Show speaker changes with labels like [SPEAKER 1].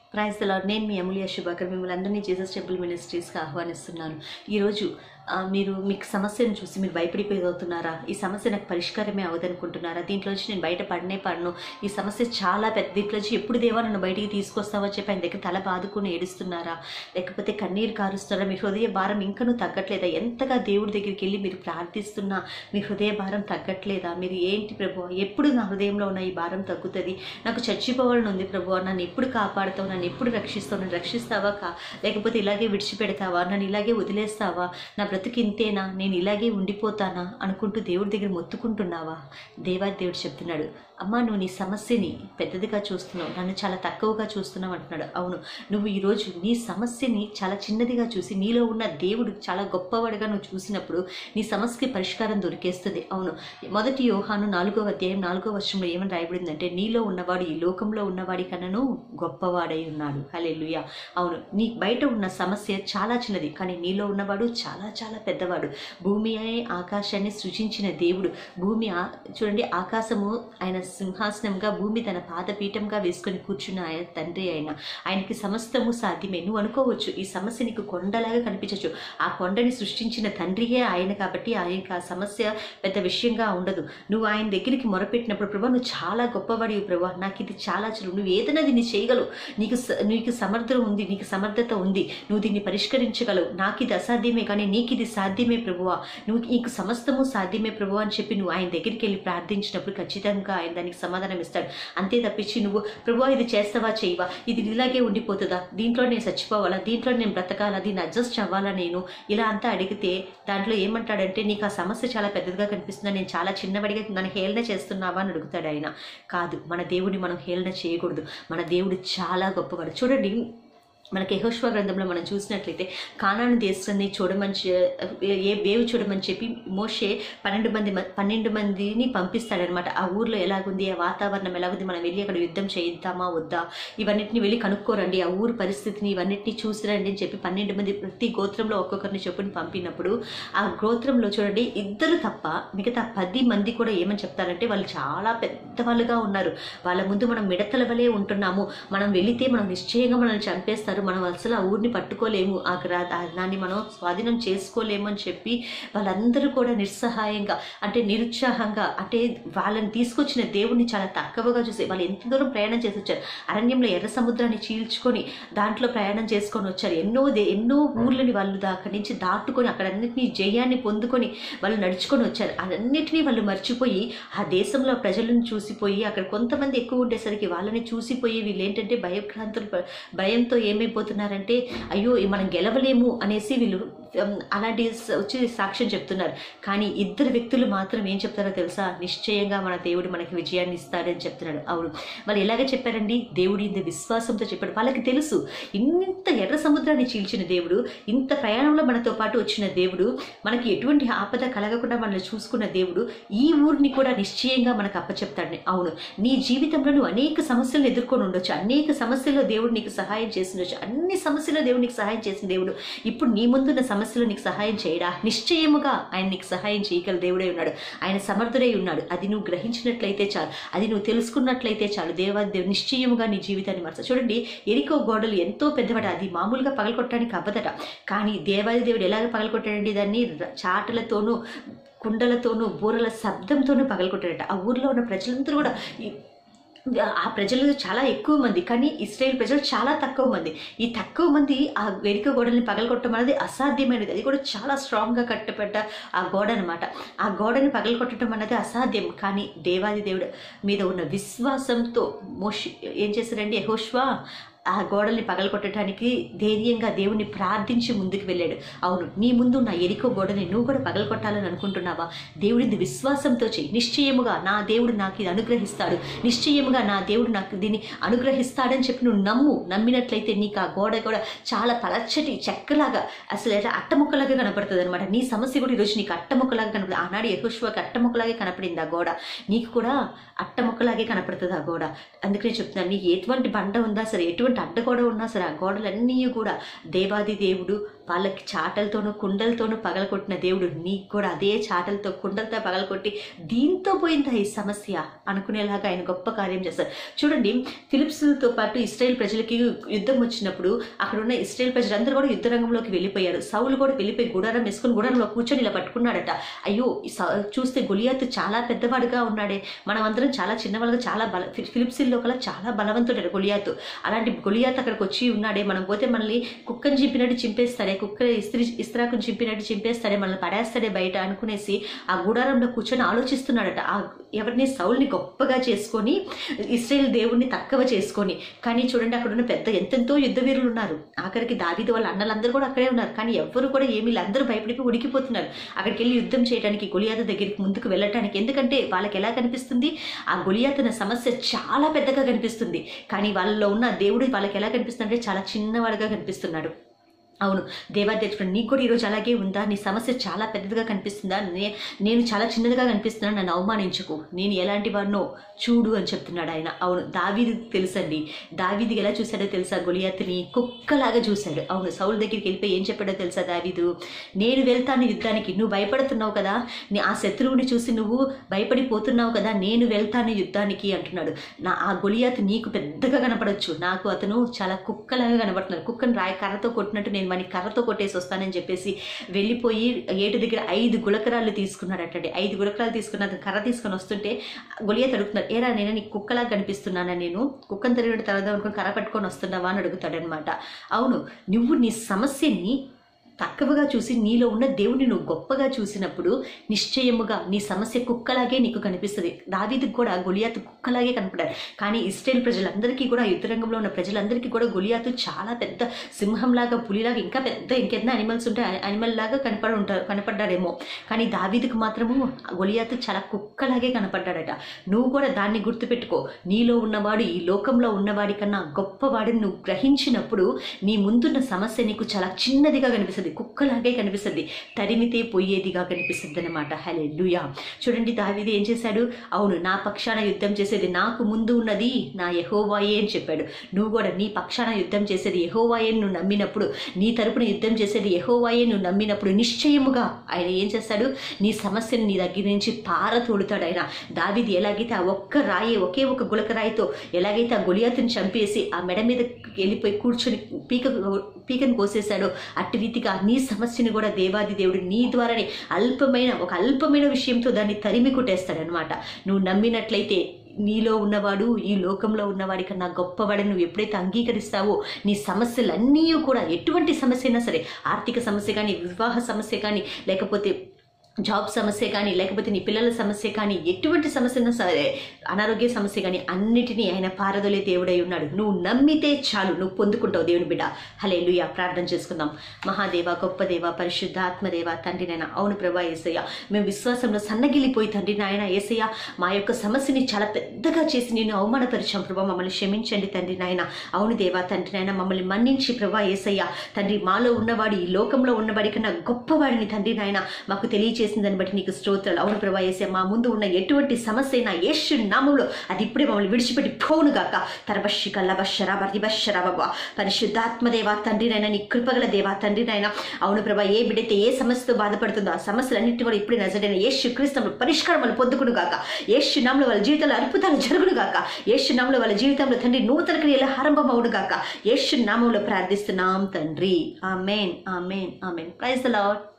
[SPEAKER 1] Praise the lord నేను మీ అమూల్య శుభాకర్ మిమ్మల్ని అందరినీ జీసస్ టెంపుల్ మినిస్ట్రీస్కి ఆహ్వానిస్తున్నాను ఈరోజు ఆ, మీరు మీకు సమస్యను చూసి మీరు భయపడిపోతున్నారా ఈ సమస్య నాకు పరిష్కారమే అవదనుకుంటున్నారా దీంట్లోంచి నేను బయట పడనే పడను ఈ సమస్య చాలా పెద్ద దీంట్లోంచి ఎప్పుడు దేవా నన్ను బయటికి తీసుకొస్తావో చెప్పి ఆయన దగ్గర తల బాదుకుని ఏడుస్తున్నారా లేకపోతే కన్నీరు కారుస్తున్నారా మీ హృదయ భారం ఇంకనూ తగ్గట్లేదా ఎంతగా దేవుడి దగ్గరికి వెళ్ళి మీరు ప్రార్థిస్తున్నా మీ హృదయ భారం తగ్గట్లేదా మీరు ఏంటి ప్రభు ఎప్పుడు నా హృదయంలో ఉన్న ఈ భారం తగ్గుతుంది నాకు చచ్చిపోవాలని ఉంది ప్రభు నన్ను ఎప్పుడు కాపాడుతావు నన్ను ఎప్పుడు రక్షిస్తావు నన్ను రక్షిస్తావా కా లేకపోతే ఇలాగే విడిచిపెడతావా నన్ను ఇలాగే వదిలేస్తావా నా బ్రతుకు ఇంతేనా నేను ఇలాగే ఉండిపోతానా అనుకుంటూ దేవుడి దగ్గర మొత్తుకుంటున్నావా దేవా దేవుడు చెప్తున్నాడు అమ్మా నువ్వు నీ సమస్యని పెద్దదిగా చూస్తున్నావు నన్ను చాలా తక్కువగా చూస్తున్నావు అంటున్నాడు అవును నువ్వు ఈరోజు నీ సమస్యని చాలా చిన్నదిగా చూసి నీలో ఉన్న దేవుడు చాలా గొప్పవాడిగా నువ్వు చూసినప్పుడు నీ సమస్యకి పరిష్కారం దొరికేస్తుంది అవును మొదటి యోహాను నాలుగో అధ్యాయం నాలుగో వర్షంలో ఏమని రాయబడిందంటే నీలో ఉన్నవాడు ఈ లోకంలో ఉన్నవాడి కన్నను గొప్పవాడై ఉన్నాడు హల్లెలూయా అవును నీ బయట ఉన్న సమస్య చాలా చిన్నది కానీ నీలో ఉన్నవాడు చాలా చాలా పెద్దవాడు భూమి అనే ఆకాశాన్ని సృజించిన దేవుడు భూమి ఆ- చూడండి ఆకాశము ఆయన సింహాసనంగా భూమి తన పాదపీఠంగా వేసుకొని కూర్చున్న ఆయన తండ్రి ఆయన ఆయనకి సమస్తము సాధ్యమే నువ్వు అనుకోవచ్చు ఈ సమస్య నీకు కొండలాగా కనిపించవచ్చు ఆ కొండని సృష్టించిన తండ్రియే ఆయన కాబట్టి ఆయనకి ఆ సమస్య పెద్ద విషయంగా ఉండదు నువ్వు ఆయన దగ్గరికి మొరపెట్టినప్పుడు ప్రభా నువ్వు చాలా గొప్పవాడివి ప్రభా నాకు ఇది చాలా చలు నువ్వు ఏదైనా దీన్ని చేయగలవు నీకు స- నీకు సమర్థం ఉంది నీకు సమర్థత ఉంది నువ్వు దీన్ని పరిష్కరించగలవు నాకు ఇది అసాధ్యమే కానీ నీకు ఇది సాధ్యమే ప్రభువా నువ్వు నీకు సమస్తము సాధ్యమే ప్రభు అని చెప్పి నువ్వు ఆయన దగ్గరికి వెళ్ళి ప్రార్థించినప్పుడు ఖచ్చితంగా ఆయన దానికి సమాధానం ఇస్తాడు అంతే తప్పించి నువ్వు ప్రభు ఇది చేస్తావా చేయవా ఇది ఇలాగే ఉండిపోతుందా దీంట్లో నేను చచ్చిపోవాలా దీంట్లో నేను బ్రతకాలా దీన్ని అడ్జస్ట్ అవ్వాలా నేను ఇలా అంతా అడిగితే దాంట్లో ఏమంటాడంటే నీకు ఆ సమస్య చాలా పెద్దదిగా కనిపిస్తుందా నేను చాలా చిన్నవాడిగా నన్ను హేళన చేస్తున్నావా అని అడుగుతాడు ఆయన కాదు మన దేవుడిని మనం హేళన చేయకూడదు మన దేవుడు చాలా గొప్పవాడు చూడండి మనకి యెహోషువ గ్రంథంలో మనం చూసినట్లయితే కానాను దేశాన్ని చూడమని చె- ఏ వేవు చూడమని చెప్పి మోషే పన్నెండు మంది మ- పన్నెండు మందిని పంపిస్తాడనమాట ఆ ఊర్లో ఎలాగుంది ఆ వాతావరణం ఎలాగుంది మనం వెళ్ళి అక్కడ యుద్ధం చేయిద్దామా వద్దా ఇవన్నిటిని వెళ్ళి కనుక్కోరండి ఆ ఊరు పరిస్థితిని ఇవన్నిటిని చూసిరండి అని చెప్పి పన్నెండు మంది ప్రతి గోత్రంలో ఒక్కొక్కరిని చెప్పుని పంపినప్పుడు ఆ గోత్రంలో చూడండి ఇద్దరు తప్ప మిగతా పది మంది కూడా ఏమని చెప్తారంటే వాళ్ళు చాలా పెద్దవాళ్ళుగా ఉన్నారు వాళ్ళ ముందు మనం మిడతల వలె ఉంటున్నాము మనం వెళితే మనం నిశ్చయంగా మనల్ని చంపేస్తారు మనం అసలు ఆ ఊరిని పట్టుకోలేము ఆ గ్రా ఆ దాన్ని మనం స్వాధీనం చేసుకోలేము అని చెప్పి వాళ్ళందరూ కూడా నిస్సహాయంగా అంటే నిరుత్సాహంగా అంటే వాళ్ళని తీసుకొచ్చిన దేవుడిని చాలా తక్కువగా చూసి వాళ్ళు ఎంత దూరం ప్రయాణం చేసి వచ్చారు అరణ్యంలో ఎర్ర సముద్రాన్ని చీల్చుకొని దాంట్లో ప్రయాణం చేసుకొని వచ్చారు ఎన్నో దే- ఎన్నో ఊర్లని వాళ్ళు దా- అక్కడి నుంచి దాటుకొని అక్కడ అన్నింటినీ జయాన్ని పొందుకొని వాళ్ళు నడుచుకొని వచ్చారు అన్నిటినీ వాళ్ళు మర్చిపోయి ఆ దేశంలో ప్రజలను చూసిపోయి అక్కడ కొంతమంది ఎక్కువ ఉండేసరికి వాళ్ళని చూసిపోయి వీళ్ళు ఏంటంటే భయభ్రాంతులు ప- భయంతో ఏమైపోతున్నారంటే అయ్యో మనం గెలవలేము అనేసి వీళ్ళు ఉమ్, అలాంటి స- వచ్చి సాక్ష్యం చెప్తున్నారు కానీ ఇద్దరు వ్యక్తులు మాత్రం ఏం చెప్తారో తెలుసా నిశ్చయంగా మన దేవుడు మనకి విజయాన్ని ఇస్తాడని చెప్తున్నాడు అవును వాళ్ళు ఎలాగ చెప్పారండి దేవుడు ఇంత విశ్వాసంతో చెప్పాడు వాళ్ళకి తెలుసు ఇంత ఎర్ర సముద్రాన్ని చీల్చిన దేవుడు ఇంత ప్రయాణంలో మనతో పాటు వచ్చిన దేవుడు మనకి ఎటువంటి ఆపద కలగకుండా మనల్ని చూసుకున్న దేవుడు ఈ ఊరిని కూడా నిశ్చయంగా మనకు అప్పచెప్తాడని అవును నీ జీవితంలో నువ్వు అనేక సమస్యలను ఎదుర్కొని ఉండొచ్చు అనేక సమస్యల్లో దేవుడు నీకు సహాయం చేసి ఉండొచ్చు అన్ని సమస్యల్లో దేవుడు నీకు సహాయం చేసిన దేవుడు ఇప్పుడు నీ ముందున్న సమస్యలో నీకు సహాయం చేయడా నిశ్చయముగా ఆయన నీకు సహాయం చేయగల దేవుడే ఉన్నాడు ఆయన సమర్థుడై ఉన్నాడు అది నువ్వు గ్రహించినట్లయితే చాలు అది నువ్వు తెలుసుకున్నట్లయితే చాలు దేవాది దేవుడు నిశ్చయముగా నీ జీవితాన్ని మార్చ చూడండి ఎరికో గోడలు ఎంతో పెద్దవాడు అది మామూలుగా పగలగొట్టడానికి అవ్వదట కానీ దేవాది దేవుడు ఎలాగ పగలగొట్టాడండి దాన్ని ర- చాటలతోనూ కుండలతోనూ బూరల శబ్దంతోనూ పగలగొట్టాడట ఆ ఊర్లో ఉన్న ప్రజలందరూ కూడా ఈ ఆ ప్రజలు చాలా ఎక్కువ మంది కానీ ఇస్రాయేల్ ప్రజలు చాలా తక్కువ మంది ఈ తక్కువ మంది ఆ వేదిక గోడల్ని పగలగొట్టడం అనేది అసాధ్యమైనది అది కూడా చాలా స్ట్రాంగ్గా కట్టబడ్డ ఆ గోడ అనమాట ఆ గోడని పగలగొట్టడం అనేది అసాధ్యం కానీ దేవాది దేవుడు మీద ఉన్న విశ్వాసంతో మోషి ఏం చేశారండి యెహోషువ ఆ గోడల్ని పగలగొట్టడానికి ధైర్యంగా దేవుణ్ణి ప్రార్థించి ముందుకు వెళ్ళాడు అవును నీ ముందు నా ఎరికో గోడని నువ్వు కూడా పగలగొట్టాలని అనుకుంటున్నావా దేవుడిని విశ్వాసంతో చెయ్యి నిశ్చయముగా నా దేవుడు నాకు ఇది అనుగ్రహిస్తాడు నిశ్చయముగా నా దేవుడు నాకు దీన్ని అనుగ్రహిస్తాడని చెప్పి నువ్వు నమ్ము నమ్మినట్లయితే నీకు ఆ గోడ కూడా చాలా పలచటి చెక్కలాగా అసలు ఎట్లా అట్టముక్కలాగా కనపడుతుంది అనమాట నీ సమస్య కూడా ఈరోజు నీకు అట్టముక్కలాగా కనపడుతుంది ఆనాడు యహోష్వాకి అట్టముక్కలాగే కనపడింది ఆ గోడ నీకు కూడా అట్టముక్కలాగే కనపడుతుంది ఆ గోడ అందుకనే చెప్తున్నాను నీకు ఎటువంటి బండ ఉందా సరే ఎటువంటి అడ్డగోడ ఉన్నా సరే ఆ గోడలన్నీ కూడా దేవాది దేవుడు వాళ్ళకి చాటలతోనూ కుండలతోనూ పగలగొట్టిన దేవుడు నీకు కూడా అదే చాటలతో కుండలతో పగలగొట్టి దీంతో పోయిందా ఈ సమస్య అనుకునేలాగా ఆయన గొప్ప కార్యం చేస్తారు చూడండి ఫిలిప్స్తో పాటు ఇస్రాయేల్ ప్రజలకి యుద్ధం వచ్చినప్పుడు అక్కడ ఉన్న ఇస్రాయేల్ ప్రజలందరూ కూడా యుద్ధ రంగంలోకి వెళ్ళిపోయారు సౌలు కూడా వెళ్ళిపోయి గుడారం వేసుకుని గుడారంలో కూర్చొని ఇలా పట్టుకున్నాడట అయ్యో ఈ సౌ- చూస్తే గొలియాత్ చాలా పెద్దవాడుగా ఉన్నాడే మనం అందరం చాలా చిన్నవాళ్ళగా చాలా బల ఫి- ఫిలిప్సిల్లో కల్లా చాలా బలవంతుడు గొలియాత్ అలాంటి గొలియాత్ అక్కడికి వచ్చి ఉన్నాడే మనం పోతే మనల్ని కుక్కని చింపినట్టు చింపేస్తాడే కుక్క ఇస్త్రీ ఇస్త్రాకుని చింపినట్టు చింపేస్తాడే మనల్ని పడేస్తాడే బయట అనుకునేసి ఆ గుడారంలో కూర్చొని ఆలోచిస్తున్నాడట ఆ ఎవరిని సౌల్ని గొప్పగా చేసుకొని ఇస్రాయేల్ దేవుణ్ణి తక్కువ చేసుకొని కానీ చూడండి అక్కడ ఉన్న పెద్ద ఎంతెంతో యుద్ధ వీరులు ఉన్నారు ఆఖరికి దావీదు వాళ్ళ అన్నలందరూ కూడా అక్కడే ఉన్నారు కానీ ఎవ్వరు కూడా ఏమీ లేదు. అందరూ భయపడిపోయి ఉడికిపోతున్నారు అక్కడికి వెళ్ళి యుద్ధం చేయడానికి గొలియాత దగ్గరికి ముందుకు వెళ్ళటానికి ఎందుకంటే వాళ్ళకి ఎలా కనిపిస్తుంది ఆ గొలియాతన సమస్య చాలా పెద్దగా కనిపిస్తుంది కానీ వాళ్ళలో ఉన్న దేవుడు వాళ్ళకి ఎలా కనిపిస్తుంది అంటే చాలా చిన్నవాడుగా కనిపిస్తున్నాడు అవును దేవాధ్యక్షుడు నీకు కూడా ఈరోజు అలాగే ఉందా నీ సమస్య చాలా పెద్దదిగా కనిపిస్తుందా నే నేను చాలా చిన్నదిగా కనిపిస్తున్నాను నన్ను అవమానించుకు నేను ఎలాంటి వాడినో చూడు అని చెప్తున్నాడు ఆయన అవును దావీది తెలుసండి దావీది ఎలా చూశాడో తెలుసా గొలియాత్ని కుక్కలాగా చూశాడు అవును సౌల్ దగ్గరికి వెళ్ళిపోయి ఏం చెప్పాడో తెలుసా దావీదు నేను వెళ్తాను యుద్ధానికి నువ్వు భయపడుతున్నావు కదా నీ ఆ శత్రువుని చూసి నువ్వు భయపడిపోతున్నావు కదా నేను వెళ్తాను యుద్ధానికి అంటున్నాడు నా ఆ గొలియాత్ నీకు పెద్దగా కనపడొచ్చు నాకు అతను చాలా కుక్కలాగా కనబడుతున్నాడు కుక్కను రాయి కర్రతో కొట్టినట్టు నేను వాడిని కర్రతో కొట్టేసి వస్తానని చెప్పేసి వెళ్ళిపోయి ఏటు దగ్గర ఐదు గులకరాలు తీసుకున్నాడటండి ఐదు గులకరాలు తీసుకున్న అతను కర్ర తీసుకొని వస్తుంటే గొలియాత్ అడుగుతున్నాడు ఏరా నేను నీకు కుక్కలాగా కనిపిస్తున్నానా నేను కుక్కను తిరిగి తర్వాత అనుకుని కర్ర పట్టుకొని వస్తున్నావా అని అడుగుతాడనమాట అవును నువ్వు నీ సమస్యని తక్కువగా చూసి నీలో ఉన్న దేవుడిని నువ్వు గొప్పగా చూసినప్పుడు నిశ్చయముగా నీ సమస్య కుక్కలాగే నీకు కనిపిస్తుంది దావీదికి కూడా గొలియాతు కుక్కలాగే కనపడారు కానీ ఇస్రాయేల్ ప్రజలందరికీ కూడా యుద్ధ రంగంలో ఉన్న ప్రజలందరికీ కూడా గొలియాతు చాలా పెద్ద సింహంలాగా పులిలాగా ఇంకా పెద్ద ఇంకెన్న అనిమల్స్ ఉంటే అనిమల్ లాగా కనపడి ఉంటారు కనపడ్డాడేమో కానీ దావీదికి మాత్రము గొలియాతు చాలా కుక్కలాగే కనపడ్డాడట నువ్వు కూడా దాన్ని గుర్తుపెట్టుకో నీలో ఉన్నవాడు ఈ లోకంలో ఉన్నవాడి కన్నా గొప్పవాడిని నువ్వు గ్రహించినప్పుడు నీ ముందున్న సమస్య నీకు చాలా చిన్నదిగా కనిపిస్తుంది కుక్కలాగే కనిపిస్తుంది తరిమితే పోయేదిగా కనిపిస్తుంది అనమాట హలే చూడండి దావీది ఏం చేశాడు అవును నా పక్షాన యుద్ధం చేసేది నాకు ముందు ఉన్నది నా యహోవాయే అని చెప్పాడు నువ్వు కూడా నీ పక్షాన యుద్ధం చేసేది యహోవాయే నువ్వు నమ్మినప్పుడు నీ తరపున యుద్ధం చేసేది యహోవాయే నువ్వు నమ్మినప్పుడు నిశ్చయముగా ఆయన ఏం చేస్తాడు నీ సమస్యను నీ దగ్గర నుంచి పారతోడుతాడు ఆయన దావీది ఎలాగైతే ఆ ఒక్క రాయి ఒకే ఒక గులక రాయితో ఎలాగైతే ఆ గొలియాతుని చంపేసి ఆ మెడ మీద వెళ్ళిపోయి కూర్చొని పీక పీకను కోసేశాడో అట్టి రీతిగా నీ సమస్యను కూడా దేవాది దేవుడు నీ ద్వారానే అల్పమైన ఒక అల్పమైన విషయంతో దాన్ని తరిమి కొట్టేస్తాడనమాట నువ్వు నమ్మినట్లయితే నీలో ఉన్నవాడు ఈ లోకంలో ఉన్నవాడి కన్నా గొప్పవాడిని నువ్వు ఎప్పుడైతే అంగీకరిస్తావో నీ సమస్యలన్నీ కూడా ఎటువంటి సమస్య అయినా సరే ఆర్థిక సమస్య కానీ వివాహ సమస్య కానీ లేకపోతే జాబ్ సమస్య కానీ లేకపోతే నీ పిల్లల సమస్య కానీ ఎటువంటి సమస్య అయినా సరే అనారోగ్య సమస్య కానీ అన్నిటినీ ఆయన పారదొలే దేవుడై ఉన్నాడు నువ్వు నమ్మితే చాలు నువ్వు పొందుకుంటావు దేవుని బిడ్డ హలే ప్రార్థన చేసుకుందాం మహాదేవ గొప్ప దేవ పరిశుద్ధ ఆత్మదేవ తండ్రి నాయన అవును ప్రభా ఏసయ్య మేము విశ్వాసంలో సన్నగిలిపోయి తండ్రి నాయన ఏసయ్య మా యొక్క సమస్యని చాలా పెద్దగా చేసి నేను అవమానపరిచాం ప్రభా మమ్మల్ని క్షమించండి తండ్రి నాయన అవును దేవా తండ్రి నాయన మమ్మల్ని మన్నించి ప్రభా ఏసయ్య తండ్రి మాలో ఉన్నవాడు ఈ లోకంలో ఉన్నవాడి కన్నా గొప్పవాడిని తండ్రి నాయన మాకు తెలియచేసిందని బట్టి నీకు స్తోత్రాలు అవును ప్రభా ఏసయ్య మా ముందు ఉన్న ఎటువంటి సమస్య అయినా యేసు నామంలో అది ఇప్పుడే మమ్మల్ని విడిచిపెట్టి పోను గాక తరబషిక లబషర బరిబషర బాబా పరిశుద్ధాత్మ దేవా తండ్రి నాయన నీ కృపగల దేవా తండ్రి నాయన అవును ప్రభా ఏ బిడ్డైతే ఏ సమస్యతో బాధపడుతుందో ఆ సమస్యలన్నింటినీ కూడా ఇప్పుడే నజడైన యేసు క్రీస్తులు పరిష్కారం వాళ్ళు పొందుకును గాక యేసు నామంలో వాళ్ళ జీవితంలో అద్భుతాలు జరుగును గాక యేసు నామంలో వాళ్ళ జీవితంలో తండ్రి నూతన క్రియల ఆరంభం అవును గాక యేసు నామంలో ప్రార్థిస్తున్నాం తండ్రి amen amen amen praise the lord